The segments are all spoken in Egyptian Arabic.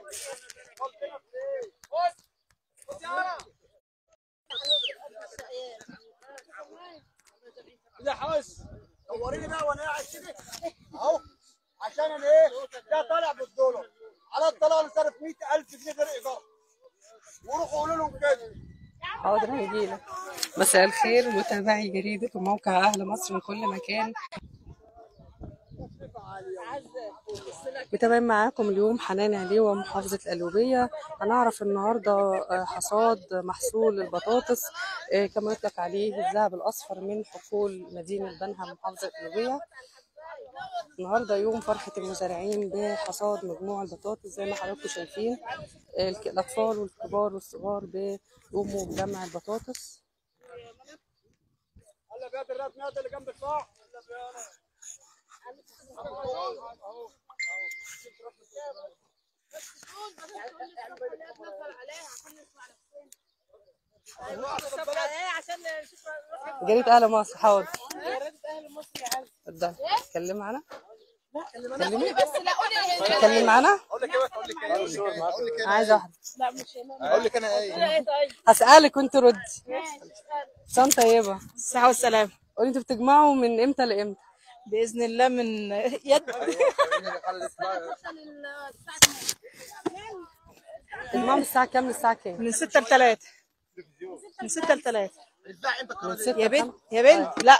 يا حس وريني بقى وانا قاعد كده اهو عشان انا ايه ده طالع بالدولار على الطلاق انا صارف 100000 جنيه غير ايجار وروحوا قولوا لهم كده حاضر هيجيلك مساء الخير متابعي جريدة وموقع أهل مصر من كل مكان متابعين معاكم اليوم حنان عليوة محافظة القليوبية هنعرف النهاردة آه، حصاد محصول البطاطس آه، كما يطلق عليه الذهب الأصفر من حقول مدينة بنها محافظة القليوبية النهارده يوم فرحة المزارعين بحصاد مجموع البطاطس زي ما حضراتكم شايفين الك- الأطفال والكبار والصغار بيقوموا بجمع البطاطس هلا بيات الرات ميات اللي جنب الصاع جريدة أهل مصر حاضر اتفضل اتكلم معانا اتكلمي اتكلم معانا اقول لك ايه اقول لك ايه اقول لك عايزة واحدة اقول لك انا ايه هسألك وانت ردي سنة طيبة الصحة والسلام قولي انتوا بتجمعوا من امتى لامتى؟ بإذن الله من يد بتجمعوا من الساعة كام للساعة كام؟ من ستة لتلاتة من ستة لتلاتة من ستة يا لخمسة؟ بنت يا بنت لا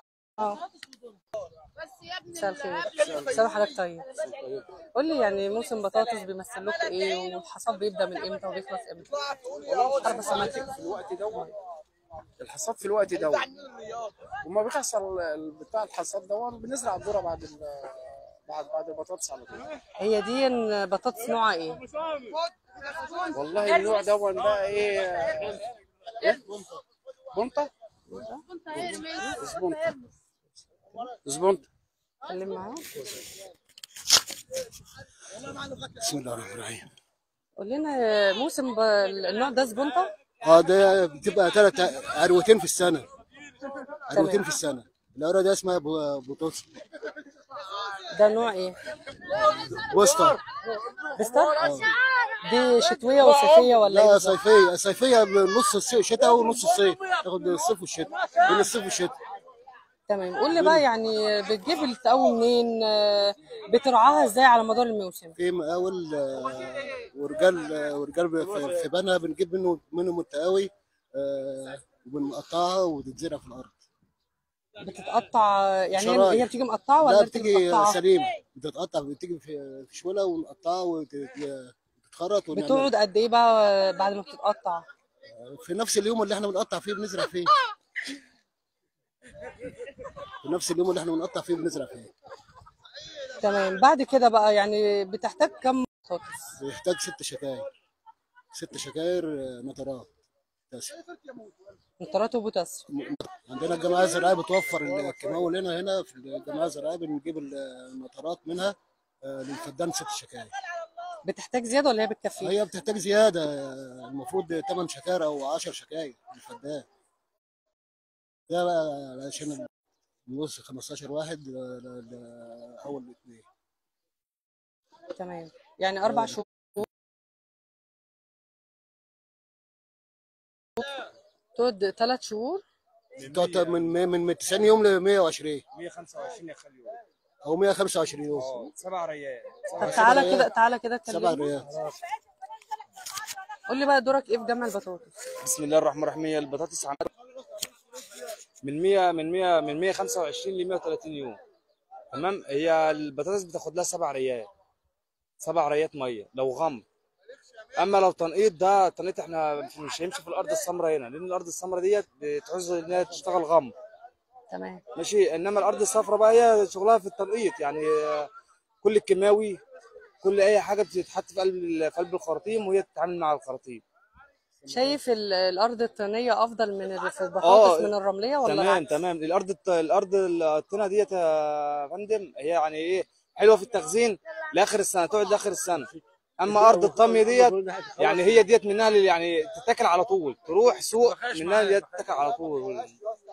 مساء الخير مساء حضرتك طيب قول لي يعني موسم بطاطس بيمثل لكم ايه والحصاد بيبدا من امتى وبيخلص امتى؟ اربع سنوات في الوقت دوت الحصاد في الوقت دوت وما بيحصل ال- بتاع الحصاد دوت بنزرع الذره بعد ال- بعد بعد البطاطس على طول هي دي بطاطس نوعها ايه؟ والله النوع دوت بقى ايه ايه بنطه زبونطه زبونطه اتكلم معايا بسم الله الرحمن الرحيم قول لنا موسم ب... النوع ده زبونطه اه ده بتبقى ثلاث عروتين في السنه عروتين في السنه العروه دي اسمها ب- بطاطس ده نوع ايه؟ وسطى بستر؟ دي شتويه وصيفيه ولا لا ايه؟ صيفيه صيفيه نص الشتاء ونص الصيف تاخد الصيف والشتاء بين الصيف والشتاء تمام قول لي بقى يعني بتجيب التقوي منين؟ آه، بترعاها ازاي على مدار الموسم؟ في مقاول آه، ورجال آه، ورجال في- في بنها بنجيب منه منهم التقاوي آه، وبنقطعها وتتزرع في الارض بتتقطع يعني هي شرايح. هي بتيجي مقطعه ولا لا انت بتيجي بتقطعها؟ سليمه بتتقطع بتيجي في في شوله ونقطعها وتتخرط ونعمل بتقعد قد ايه بقى بعد ما بتتقطع؟ في نفس اليوم اللي احنا بنقطع فيه بنزرع فيه في نفس اليوم اللي احنا بنقطع فيه بنزرع فيه تمام بعد كده بقى يعني بتحتاج كم بطاطس؟ بيحتاج ست شكاير ست شكاير آه، نطرات بس نترات وبوتاسيوم عندنا الجمعيه الزراعيه بتوفر الكيماوي لنا هنا في الجمعيه الزراعيه بنجيب النطرات منها آه، للفدان ست شكاير بتحتاج زياده ولا هي بتكفي؟ هي بتحتاج زياده آه، المفروض 8 شكاير او 10 شكاير للفدان ده بقى عشان نوصل 15 واحد ل- ل- ل- اول الاثنين تمام يعني اربع شهور تقعد ثلاث شهور بتقعد من من 90 يوم ل 120 125 يا خليل او 125 يوم سبع ريال طب تعالى كده تعالى كده سبع اتكلم ريال قول لي بقى دورك ايه في جمع البطاطس؟ بسم الله الرحمن الرحيم هي البطاطس عندنا من 100 من 100 من 125 ل 130 يوم تمام هي البطاطس بتاخد لها سبع ريال سبع ريات ميه لو غم اما لو تنقيط ده تنقيط احنا مش هيمشي في الارض السمراء هنا لان الارض السمراء ديت بتعوز انها تشتغل غم تمام ماشي انما الارض الصفراء بقى هي شغلها في التنقيط يعني آه، كل الكيماوي كل اي حاجه بتتحط في قلب ال- في قلب الخراطيم وهي تتعامل مع الخراطيم شايف ال- الارض الطينيه افضل من ال- في آه، البطاطس من الرمليه ولا تمام العكس؟ تمام الارض الت- الارض الطينه ديت يا فندم هي يعني ايه حلوه في التخزين لاخر السنه تقعد لاخر السنه اما ارض الطمي ديت يعني هي ديت منها اللي يعني تتاكل على طول تروح سوق منها اللي هي تتاكل على طول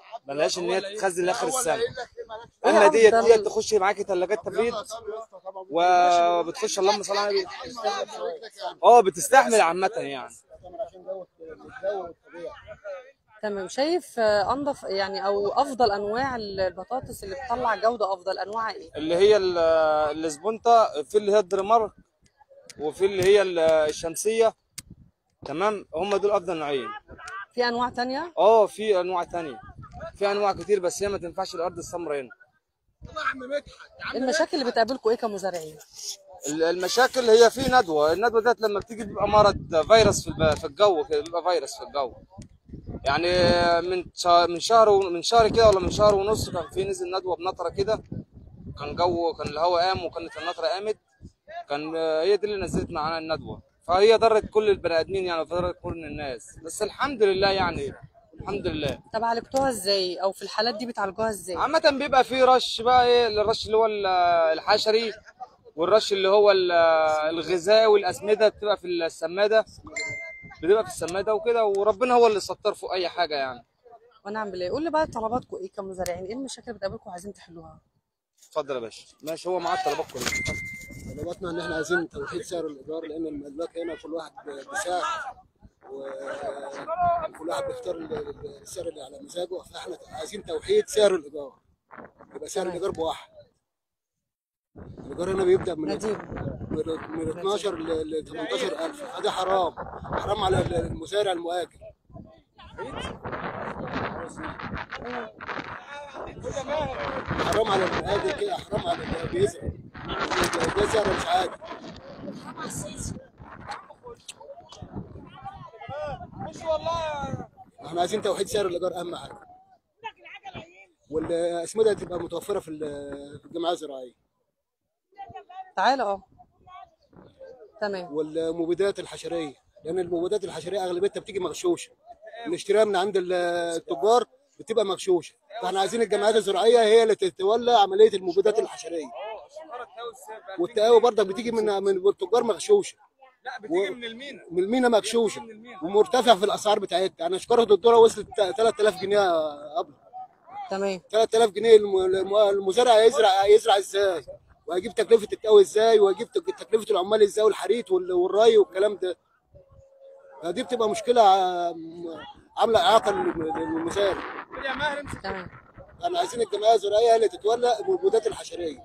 ملهاش ان هي تتخزن لاخر السنه اما إيه ديت أفضل؟ ديت تخش معاكي ثلاجات تبريد وبتخش اللهم صل على النبي اه بتستحمل عامه يعني عشان جو الجو والطبيعه تمام شايف آه، انضف يعني او افضل انواع البطاطس اللي بتطلع جوده افضل انواعها ايه اللي هي ال- الاسبونتا في اللي هي الدرمر وفي اللي هي ال- الشمسيه تمام هم دول افضل نوعين في انواع تانية اه في انواع تانية في انواع كتير بس هي ما تنفعش الارض السمراء هنا المشاكل اللي بتقابلكم ايه كمزارعين ال- المشاكل هي في ندوه الندوه ديت لما بتيجي بيبقى مرض فيروس في الب- في الجو كده بيبقى فيروس في الجو يعني من شهر من شهر و- من شهر كده ولا من شهر ونص كان في نزل ندوه بنطره كده كان جو كان الهواء قام وكانت النطره قامت كان هي دي اللي نزلت معانا الندوه فهي ضرت كل البني ادمين يعني وضرت كل الناس بس الحمد لله يعني الحمد لله طب عالجتوها ازاي او في الحالات دي بتعالجوها ازاي عامة بيبقى في رش بقى ايه الرش اللي هو ال- الحشري والرش اللي هو ال- الغذاء والاسمده بتبقى في السماده بتبقى في السماده وكده وربنا هو اللي ستر فوق اي حاجه يعني ونعم بالله قول لي بقى طلباتكم ايه كمزارعين ايه المشاكل اللي بتقابلكم وعايزين تحلوها اتفضل يا باشا ماشي هو معاه الطلبات كلها طلباتنا ان احنا عايزين توحيد سعر الايجار لان الملاك هنا كل واحد بسعر وكل واحد بيختار ال- ال- السعر اللي على مزاجه فاحنا عايزين توحيد سعر الايجار يبقى سعر الايجار بواحد الايجار هنا بيبدا من نديم من من 12 ل ل 18000 هذا حرام حرام على ال- المزارع المؤجر حرام على المؤجر كده حرام على اللي بيزرع ده سعر مش عادي احنا عايزين توحيد سعر الايجار اهم حاجه والاسمده تبقى متوفره في ال- في الجمعيه الزراعيه تعالى اه تمام والمبيدات الحشريه لان المبيدات الحشريه اغلبيتها بتيجي مغشوشه نشتريها من عند ال- التجار بتبقى مغشوشه فاحنا عايزين الجمعيات الزراعيه هي اللي تتولى عمليه المبيدات الحشريه والتقاوي برضك بتيجي من من التجار مغشوشه لا بتيجي من المينا من المينا مغشوشه ومرتفع في الاسعار بتاعتها يعني شكاره الذره وصلت 3000 جنيه قبل تمام 3000 جنيه الم- الم- المزارع هيزرع هيزرع ازاي وهيجيب تكلفه التقوي ازاي وهيجيب تك- تكلفه العمال ازاي والحريت وال- والري والكلام ده فدي بتبقى مشكله عام- عامله اعاقه للم- للمزارع يا ماهر امسك تمام احنا عايزين الجمعيه الزراعيه هي اللي تتولى المبيدات الحشريه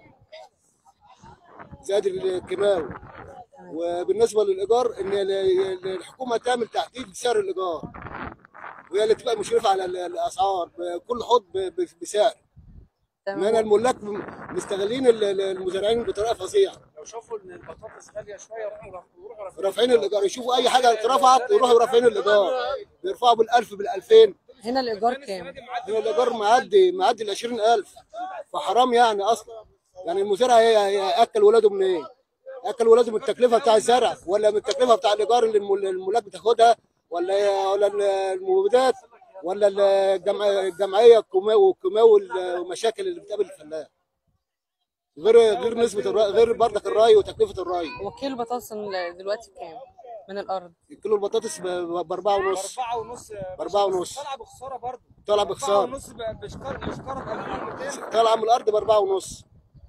زائد الكيماوي وبالنسبه للايجار ان ال- ال- الحكومه تعمل تحديد سعر الايجار وهي اللي تبقى مشرفه على ال- الاسعار كل حوض ب- ب- بسعر ان انا تمام الملاك مستغلين ال- ال- المزارعين بطريقه فظيعه لو شافوا ان البطاطس غاليه شويه يروحوا يروحوا رافعين الايجار يشوفوا اي حاجه اترفعت يروحوا رافعين الايجار بيرفعوا بال1000 بال2000 هنا الايجار كام هنا الايجار معدي معدي ال 20000 فحرام يعني اصلا يعني المزارع هي- هياكل ولاده منين؟ ياكل ولاده من التكلفه بتاع الزرع ولا من التكلفه بتاع الايجار اللي الم- الملاك بتاخدها ولا ولا المبيدات ولا الجمع- الجمعيه الكيماوي والكيماوي والمشاكل اللي بتقابل الفلاح غير غير نسبه الري غير برضك الري وتكلفه الري وكيلو بطاطس دلوقتي بكام من الارض كيلو البطاطس ب 4 ونص أربعة ونص بأربعة ونص. طالعة بخسارة برضه طالعه أربعة بخساره ونص ب- بشكارة بشكارة ب 2200 طالعه من الارض ب 4 ونص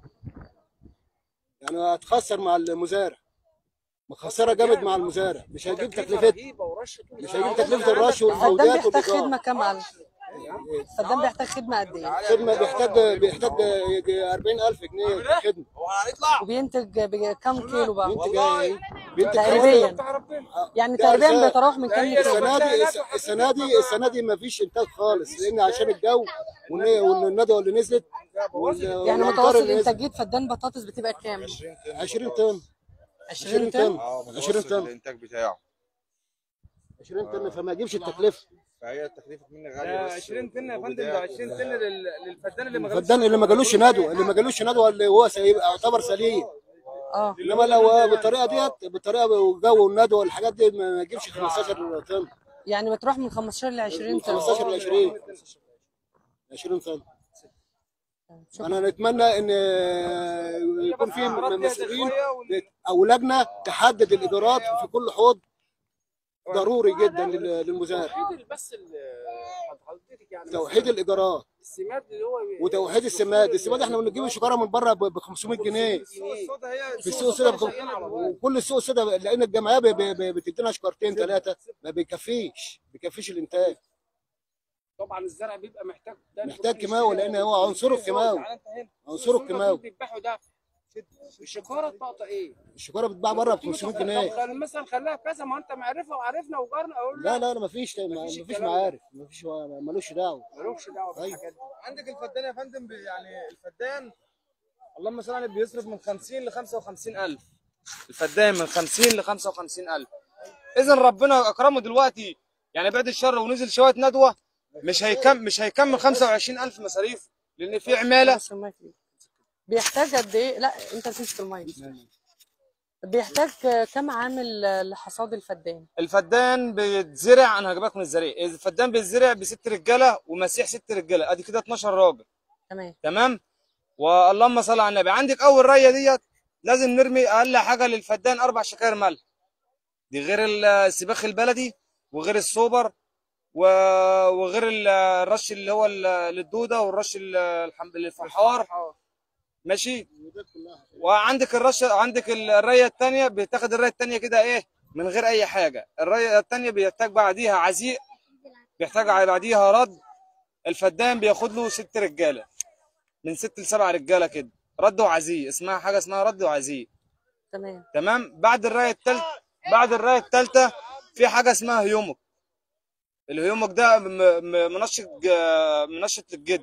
يعني هتخسر مع المزارع مخسره جامد مع المزارع مش هيجيب تكلفتها رهيبة ورش طول مش هيجيب تكلفه الرش الفدان والفودات بيحتاج خدمه والايجار كام على الفدان بيحتاج خدمه قد ايه خدمه بيحتاج بيحتاج يجي 40000 جنيه خدمه وبينتج بكام كيلو بقى بينتج ايه؟ بينتج تقريبا بتاع ربنا يعني ده تقريبا أرزاق. بيتراوح من كام لكام السنه دي السنه دي السنه دي ما فيش انتاج خالص لان عشان الجو والن- والندوه اللي نزلت وال- يعني والأمطار متوسط اللي نزلت. انتاجيه فدان بطاطس بتبقى كام 20 طن 20 طن اه 20 متوسط طن الانتاج بتاعه 20 طن فما يجيبش التكلفه فهي التكلفه مني ده غاليه بس 20 طن يا فندم وبداية ده 20 طن لل- للفدان اللي ما الفدان اللي ما جالوش ندوه اللي ما جالوش ندوه اللي هو سي- يعتبر سليم اه انما لو بالطريقه ديت بالطريقه والجو والندوه والحاجات دي ما يجيبش 15 طن يعني بتروح من 15 ل 20 طن 15 ل 20 20 طن شكرا انا نتمنى ان يكون في مسؤولين او لجنه تحدد الايجارات في كل حوض ضروري جدا لل- للمزارع بس ال- حضرتك يعني توحيد الايجارات السماد اللي هو وتوحيد السماد السماد احنا بنجيب الشجره من بره ب 500 جنيه السوق السوداء هي في السوق السوداء بخم... وكل السوق السوداء لان الجمعيه ب- ب- ب- بتدينا شكارتين ثلاثه ما بيكفيش بيكفيش الانتاج طبعا الزرع بيبقى محتاج ده محتاج بيكون كيماوي مشكلة. لان هو عنصره الكيماوي تعالى انت هنا. عنصره السوق الكيماوي اللي بيذبحوا ده الشكاره الطاقه ايه؟ الشجره بتتباع بره ب 500 طب جنيه خل- مثلا خليها كذا ما انت معرفه وعرفنا وجارنا اقول لا لا لا مفيش ما مفيش فيش الكلام ده. معارف مفيش ملوش دعوه مالكش دعوه أيوة. بالحاجات دي عندك الفدان يا فندم بي- يعني الفدان اللهم صل على النبي بيصرف من 50 ل 55 الف الفدان من 50 ل 55 الف اذا ربنا اكرمه دلوقتي يعني بعد الشر ونزل شويه ندوه مش هيكم مش هيكمل 25 الف مصاريف لان في عماله بس المايك ليه؟ بيحتاج قد ايه لا انت تمسك المايك بيحتاج كم عامل لحصاد الفدان الفدان بيتزرع انا هجيبك من الزريع الفدان بيتزرع بست رجاله ومسيح ست رجاله ادي كده 12 راجل تمام تمام واللهم صل على النبي عندك اول ريه ديت لازم نرمي اقل حاجه للفدان اربع شكاير ملح دي غير السباخ البلدي وغير السوبر و- وغير ال- الرش اللي هو ال- للدوده والرش ال- الحم- للفحار ماشي وعندك الرش عندك ال- الريه الثانيه بتاخد الريه الثانيه كده ايه من غير اي حاجه الريه الثانيه بيحتاج بعديها عزيق بيحتاج بعديها رد الفدان بياخد له ست رجاله من ست لسبع رجاله كده رد وعزيق اسمها حاجه اسمها رد وعزيق تمام تمام بعد الرايه الثالثه بعد الرايه الثالثه في حاجه اسمها هيومك الهيومك ده م- م- منشط ج- منشط للجد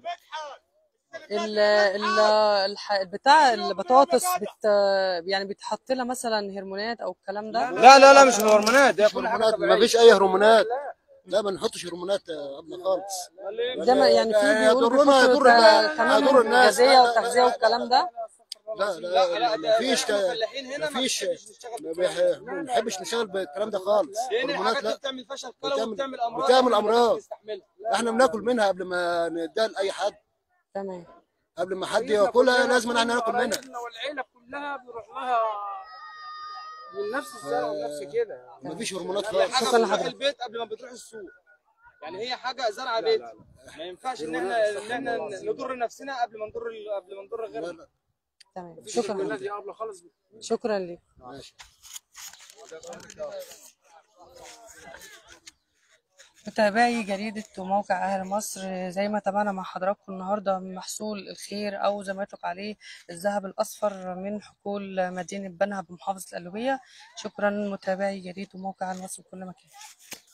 ال ال الح- بتاع البطاطس بت يعني بيتحط لها مثلا هرمونات او الكلام ده لا لا لا مش الهرمونات ده كل حاجه هرمونات طبيعيه مفيش اي هرمونات لا ما نحطش هرمونات يا ابني خالص ده ما- يعني في ده بيقولوا يضرنا- بيحطوا يضر الناس- ت- كمان يضر الناس. غذائيه لا، لا، وتغذيه لا، والكلام ده لا لا لا مفيش تا- مفيش ما بيح- ما بنحبش نشتغل بالكلام ده خالص هرمونات لا بتعمل فشل بتعمل- وبتعمل امراض بتعمل أمراض. تستحملها. احنا بناكل منها قبل ما نديها لاي حد تمام قبل ما حد ياكلها لازم احنا ناكل منها قرايبنا والعيله كلها بيروح لها من نفس الزرع ونفس كده مفيش هرمونات هي خالص حاجه شكراً بتروح لحضرتك. البيت قبل ما بتروح السوق يعني هي حاجه زرعه بيت ما ينفعش ان احنا ان احنا نضر نفسنا قبل ما نضر قبل ما نضر لا غيرنا لا تمام مفيش شكرا هرمونات يا ابله خالص شكرا ليك ماشي متابعي جريدة وموقع أهل مصر زي ما تابعنا مع حضراتكم النهاردة من محصول الخير أو زي ما يطلق عليه الذهب الأصفر من حقول مدينة بنها بمحافظة القليوبية شكرا متابعي جريدة وموقع أهل مصر في كل مكان